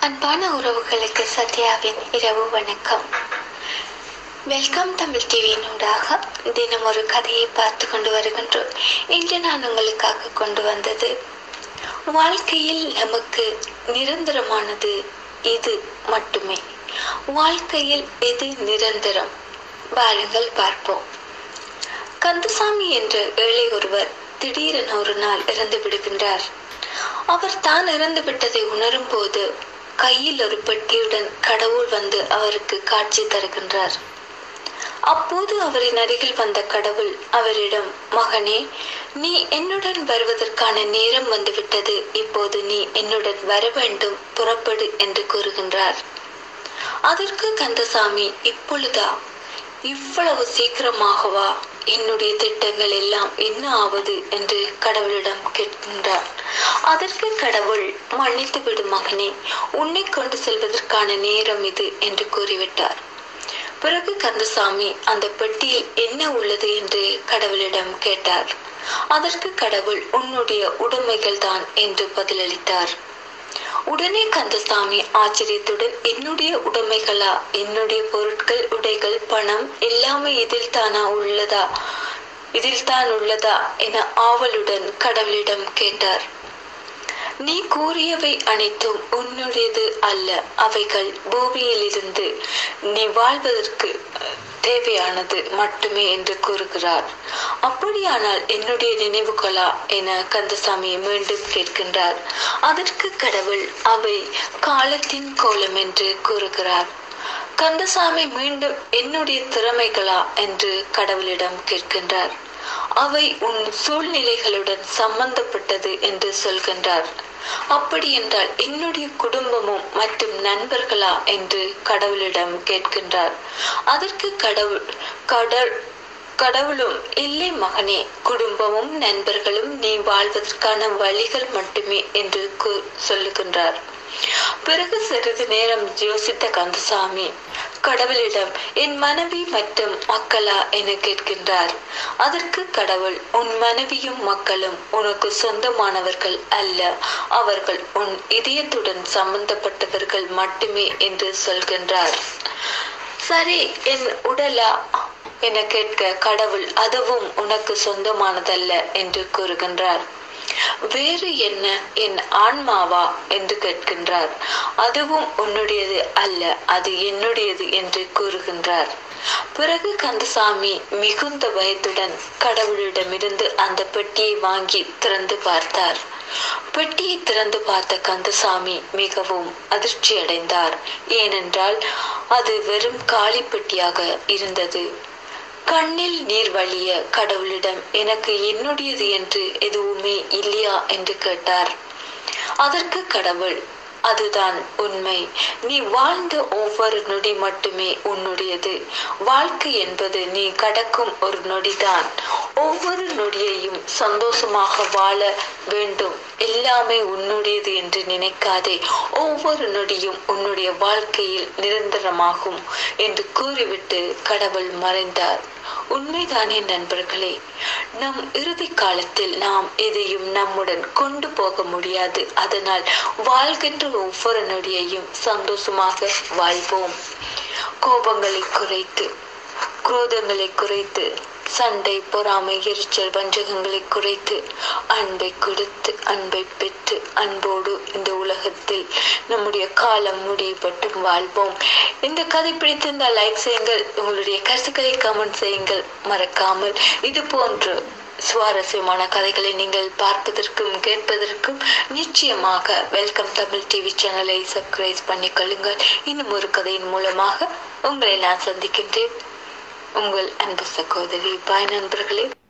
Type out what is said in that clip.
அன்பான உறவுகளுக்கு சத்யாவின் இரவு வணக்கம் வெல்கம் தமிழ் டிவியினூடாக தினம் ஒரு கதையை பார்த்து கொண்டு வருகின்றோம் இன்று நான் உங்களுக்காக கொண்டு வந்தது வாழ்க்கையில் நமக்கு நிரந்தரமானது இது மட்டுமே வாழ்க்கையில் எது நிரந்தரம் வாருங்கள் பார்ப்போம் கந்தசாமி என்ற ஏழை ஒருவர் திடீரென ஒரு நாள் இறந்து விடுகின்றார் அவர் தான் இறந்து விட்டதை உணரும் போது கையில் ஒரு பெட்டியுடன் கடவுள் வந்து அவருக்கு காட்சி தருகின்றார் அப்போது அவரின் அருகில் வந்த கடவுள் அவரிடம் மகனே நீ என்னுடன் வருவதற்கான நேரம் வந்துவிட்டது இப்போது நீ என்னுடன் வர வேண்டும் புறப்படு என்று கூறுகின்றார் அதற்கு கந்தசாமி இப்பொழுதா இவ்வளவு சீக்கிரமாகவா என்னுடைய திட்டங்கள் எல்லாம் என்ன ஆவது என்று கடவுளிடம் கேட்கின்றார் அதற்கு கடவுள் மன்னித்து விடும் மகனே உன்னை கொண்டு செல்வதற்கான நேரம் இது என்று கூறிவிட்டார் பிறகு கந்தசாமி அந்த பெட்டியில் என்ன உள்ளது என்று கடவுளிடம் கேட்டார் அதற்கு கடவுள் உன்னுடைய உடைமைகள் தான் என்று பதிலளித்தார் உடனே கந்தசாமி ஆச்சரியத்துடன் என்னுடைய உடைமைகளா என்னுடைய பொருட்கள் உடைகள் பணம் எல்லாமே இதில் தானா உள்ளதா இதில் தான் உள்ளதா என ஆவலுடன் கடவுளிடம் கேட்டார் நீ கூறியவை அனைத்தும் உன்னுடையது அல்ல அவைகள் பூமியில் இருந்து நீ வாழ்வதற்கு தேவையானது மட்டுமே என்று கூறுகிறார் அப்படியானால் என்னுடைய நினைவுகளா என கந்தசாமி மீண்டும் கேட்கின்றார் அதற்கு கடவுள் அவை காலத்தின் கோலம் என்று கூறுகிறார் கந்தசாமி மீண்டும் என்னுடைய திறமைகளா என்று கடவுளிடம் கேட்கின்றார் அவை உன் சூழ்நிலைகளுடன் சம்பந்தப்பட்டது என்று சொல்கின்றார் அப்படி என்றால் என்னுடைய குடும்பமும் மற்றும் நண்பர்களா என்று கடவுளிடம் கேட்கின்றார் அதற்கு கடவுள் கடல் கடவுளும் இல்லை மகனே குடும்பமும் நண்பர்களும் நீ வாழ்வதற்கான வழிகள் மட்டுமே என்று சொல்லுகின்றார் பிறகு சிறிது நேரம் யோசித்த கந்தசாமி கடவுளிடம் என் மனைவி மற்றும் மக்களா என கேட்கின்றார் அதற்கு கடவுள் உன் மனைவியும் மக்களும் உனக்கு சொந்தமானவர்கள் அல்ல அவர்கள் உன் இதயத்துடன் சம்பந்தப்பட்டவர்கள் மட்டுமே என்று சொல்கின்றார் சரி என் உடலா என கேட்க கடவுள் அதுவும் உனக்கு சொந்தமானதல்ல என்று கூறுகின்றார் வேறு என்ன என் ஆன்மாவா என்று கேட்கின்றார் அதுவும் உன்னுடையது அல்ல அது என்னுடையது என்று கூறுகின்றார் பிறகு கந்தசாமி மிகுந்த பயத்துடன் கடவுளிடமிருந்து அந்த பெட்டியை வாங்கி திறந்து பார்த்தார் பெட்டியை திறந்து பார்த்த கந்தசாமி மிகவும் அதிர்ச்சி அடைந்தார் ஏனென்றால் அது வெறும் காலி பெட்டியாக இருந்தது கண்ணில் நீர் வழிய கடவுளிடம் எனக்கு என்னுடையது என்று எதுவுமே இல்லையா என்று கேட்டார் அதற்கு கடவுள் அதுதான் உண்மை நீ வாழ்ந்த ஒவ்வொரு நொடி மட்டுமே உன்னுடையது வாழ்க்கை என்பது நீ கடக்கும் ஒரு நொடிதான் ஒவ்வொரு நொடியையும் சந்தோஷமாக வாழ வேண்டும் எல்லாமே உன்னுடையது என்று நினைக்காதே ஒவ்வொரு நொடியும் உன்னுடைய வாழ்க்கையில் நிரந்தரமாகும் என்று கூறிவிட்டு கடவுள் மறைந்தார் உண்மைதானே நண்பர்களே நம் இறுதி காலத்தில் நாம் எதையும் நம்முடன் கொண்டு போக முடியாது அதனால் வாழ்கின்ற ஒவ்வொரு நொடியையும் சந்தோஷமாக வாழ்வோம் கோபங்களை குறைத்து குரோதங்களை குறைத்து சண்டை பொறாமை எரிச்சல் வஞ்சகங்களை குறைத்து அன்பை கொடுத்து அன்பை பெற்று அன்போடு இந்த உலகத்தில் நம்முடைய காலம் முடியப்பட்டும் வாழ்வோம் இந்த கதை பிடித்திருந்தால் லைக் செய்யுங்கள் உங்களுடைய கருத்துக்களை கமெண்ட் செய்யுங்கள் மறக்காமல் இது போன்று சுவாரஸ்யமான கதைகளை நீங்கள் பார்ப்பதற்கும் கேட்பதற்கும் நிச்சயமாக வெல்கம் தமிழ் டிவி சேனலை சப்ஸ்கிரைப் பண்ணிக்கொள்ளுங்கள் இன்னும் ஒரு கதையின் மூலமாக உங்களை நான் சந்திக்கின்றேன் உங்கள் அன்பு சகோதரி பாய் நண்பர்களே